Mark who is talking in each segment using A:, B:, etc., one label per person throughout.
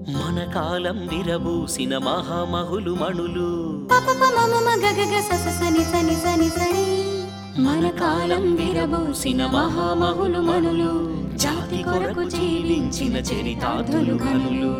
A: మన కాలం విరబూసిన మహామహులు మణులు మన కాలం విరబూసిన మహామహులు మణులు జాతి కొరకు జీవించిన చరితార్థులు ఘనులు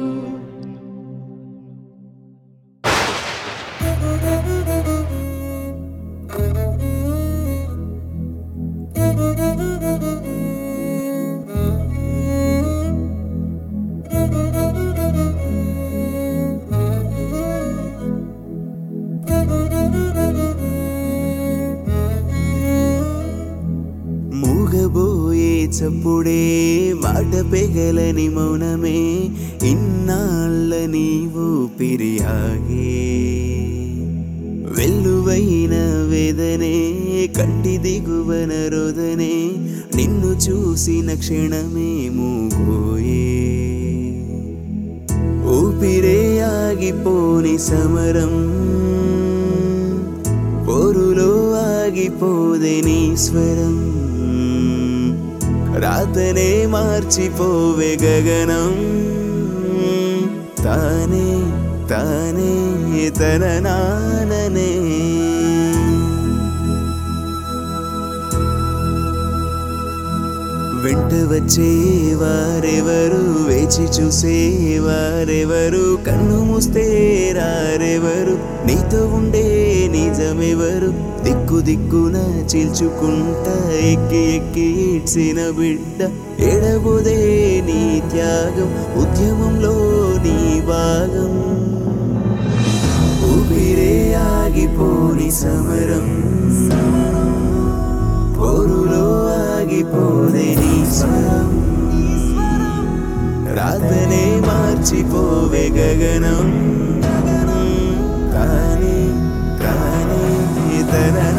B: మూగబోయే చప్పుడే మాట పెగలని మౌనమే ఇన్నాళ్ళ నీవు పిరియాగే వెల్లువైన వేదనే కంటి దిగువన రోదనే నిన్ను చూసిన క్షణమే మూగోయే ఊపిరే ఆగిపోని సమరం పోరులో ఆగిపోదే నీ స్వరం రాతనే మార్చిపోవే గగనం తానే తానే తన నాననే వెంట వచ్చే వారెవరు వేచి చూసే వారెవరు కన్ను మూస్తే రారెవరు నీతో ఉండే నిజమెవరు దిక్కు దిక్కున చీల్చుకుంటా ఎక్కి ఎక్కి ఇడ్చిన బిడ్డ ఎడబోదే నీ త్యాగం ఉద్యమంలో నీ భాగం ఊపిరే ఆగిపోని సమరం పోరులో ఆగిపోదే నీ స్వరం రాతనే మార్చిపోవే గగనం కానీ కానీ తన